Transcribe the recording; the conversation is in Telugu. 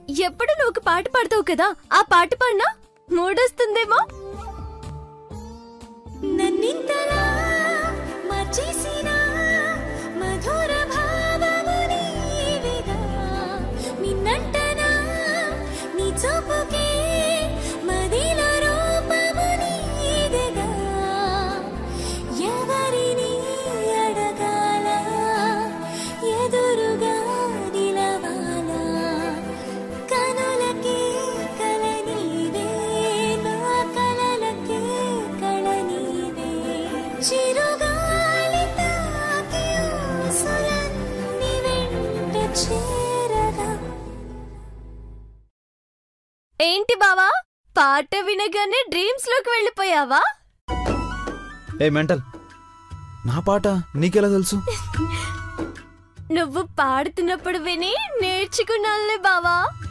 ఎప్పుడు నువ్వు ఒక పాట పాడతావు కదా ఆ పాట పాడినా మూడొస్తుందేమో నన్నింతలా మార్చేసిన మధుర భావము నీవిగా నిన్నంటనా నీ చూపుకే మదిల రూపము నీదిగా ఎవరిని అడగాల ఎదురుగా నిలవాలా కనులకే కల నీవే నా కలలకే కళ నీవే చిరుగాలి తాకి ఊసులన్నీ వెంట చేరగా ఏంటి బావా పాట వినగానే డ్రీమ్స్ లోకి వెళ్ళిపోయావా ఏ మెంటల్ నా పాట నీకెలా తెలుసు నువ్వు పాడుతున్నప్పుడు విని నేర్చుకున్నానులే బావా